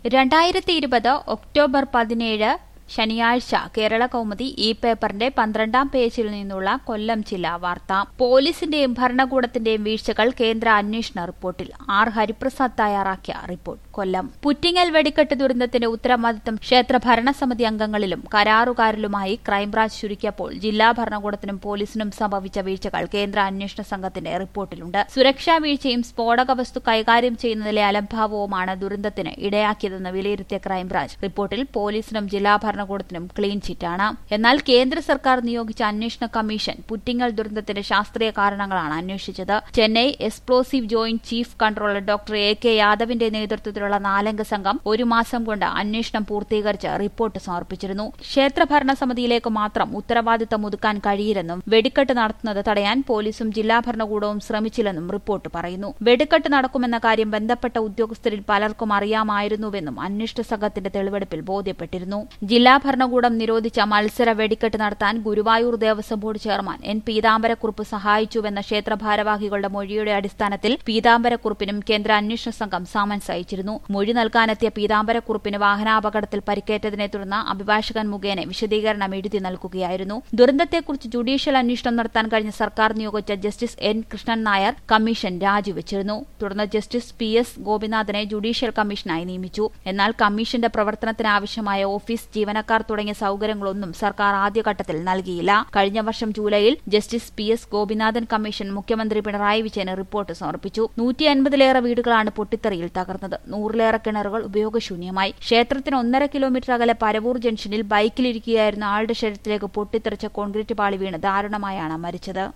രണ്ടായിരത്തി ഇരുപത് ഒക്ടോബർ പതിനേഴ് ശനിയാഴ്ച കേരള കൗമുദി ഈ പേപ്പറിന്റെ പന്ത്രണ്ടാം പേജിൽ നിന്നുള്ള കൊല്ലം ജില്ലാ വാർത്ത പോലീസിന്റെയും ഭരണകൂടത്തിന്റെയും വീഴ്ചകൾ കേന്ദ്ര അന്വേഷണ റിപ്പോർട്ടിൽ ആർ ഹരിപ്രസാദ് തയ്യാറാക്കിയ റിപ്പോർട്ട് കൊല്ലം പുറ്റിങ്ങൽ വെടിക്കെട്ട് ദുരന്തത്തിന്റെ ഉത്തരവാദിത്തം ക്ഷേത്ര ഭരണസമിതി അംഗങ്ങളിലും കരാറുകാരിലുമായി ക്രൈംബ്രാഞ്ച് ചുരുക്കിയപ്പോൾ ജില്ലാ ഭരണകൂടത്തിനും പോലീസിനും സംഭവിച്ച വീഴ്ചകൾ കേന്ദ്ര അന്വേഷണ സംഘത്തിന്റെ റിപ്പോർട്ടിലുണ്ട് സുരക്ഷാ വീഴ്ചയും സ്ഫോടക വസ്തു കൈകാര്യം ചെയ്യുന്നതിലെ അലംഭാവവുമാണ് ദുരന്തത്തിന് ഇടയാക്കിയതെന്ന് വിലയിരുത്തിയ ക്രൈംബ്രാഞ്ച് റിപ്പോർട്ടിൽ പോലീസിനും ജില്ലാ ഭരണകൂടത്തിനും ക്ലീൻ ചിറ്റാണ് എന്നാൽ കേന്ദ്ര സർക്കാർ നിയോഗിച്ച അന്വേഷണ കമ്മീഷൻ പുറ്റിങ്ങൽ ദുരന്തത്തിന്റെ ശാസ്ത്രീയ കാരണങ്ങളാണ് അന്വേഷിച്ചത് Chennai explosive joint chief controller doctor A K യാദവിന്റെ നേതൃത്വത്തിലുള്ള നാലംഗ സംഘം ഒരു മാസം കൊണ്ട് അന്വേഷണം പൂർത്തീകരിച്ച് റിപ്പോർട്ട് സമർപ്പിച്ചിരുന്നു ക്ഷേത്ര ഭരണസമിതിയിലേക്ക് മാത്രം ഉത്തരവാദിത്തം ഒതുക്കാൻ കഴിയില്ലെന്നും വെടിക്കെട്ട് നടത്തുന്നത് തടയാൻ പോലീസും ജില്ലാ ഭരണകൂടവും ശ്രമിച്ചില്ലെന്നും റിപ്പോർട്ട് പറയുന്നു വെടിക്കെട്ട് നടക്കുമെന്ന കാര്യം ബന്ധപ്പെട്ട ഉദ്യോഗസ്ഥരിൽ പലർക്കും അറിയാമായിരുന്നുവെന്നും അന്വേഷണ സംഘത്തിന്റെ തെളിവെടുപ്പിൽ ബോധ്യപ്പെട്ടിരുന്നു ജില്ലാ ഭരണകൂടം നിരോധിച്ച മത്സര വെടിക്കെട്ട് നടത്താൻ Guruvayur Devaswom board chairman N Peethambarakurup സഹായിച്ചുവെന്ന ക്ഷേത്ര ഭാരവാഹികളുടെ മൊഴിയുടെ അടിസ്ഥാനത്തിൽ പീതാംബരക്കുറുപ്പിനും കേന്ദ്ര അന്വേഷണ സംഘം സമൻസ് അയച്ചിരുന്നു മൊഴി നൽകാനെത്തിയ പീതാംബരക്കുറുപ്പിന് വാഹനാപകടത്തിൽ പരിക്കേറ്റതിനെ തുടർന്ന് അഭിഭാഷകൻ മുഖേന വിശദീകരണം എഴുതി നൽകുകയായിരുന്നു ദുരന്തത്തെക്കുറിച്ച് ജുഡീഷ്യൽ അന്വേഷണം നടത്താൻ കഴിഞ്ഞ സർക്കാർ നിയോഗിച്ച justice N Krishnan Nair commission രാജിവെച്ചിരുന്നു തുടർന്ന് ജസ്റ്റിസ് പി എസ് ഗോപിനാഥനെ ജുഡീഷ്യൽ കമ്മീഷനായി നിയമിച്ചു എന്നാൽ കമ്മീഷന്റെ പ്രവർത്തനത്തിനാവശ്യമായ ഓഫീസ് ജീവനക്കാർ തുടങ്ങിയ സൌകര്യങ്ങളൊന്നും സർക്കാർ ആദ്യഘട്ടത്തിൽ നൽകിയില്ല കഴിഞ്ഞ വർഷം ജൂലൈയിൽ justice P S Gopinathan commission മുഖ്യമന്ത്രി പിണറായി വിജയന് റിപ്പോർട്ട് സമർപ്പിച്ചു നൂറ്റി അൻപതിലേറെ വീടുകളാണ് പൊട്ടിത്തെറിയിൽ തകർന്നത് നൂറിലേറെ കിണറുകൾ ഉപയോഗശൂന്യമായി ക്ഷേത്രത്തിന് ഒന്നര കിലോമീറ്റർ അകലെ പരവൂർ ജംഗ്ഷനിൽ ബൈക്കിലിരിക്കുകയായിരുന്ന ആളുടെ ശരീരത്തിലേക്ക് പൊട്ടിത്തെറിച്ച കോൺക്രീറ്റ് പാളി വീണ് ദാരുണമായാണ് മരിച്ചത്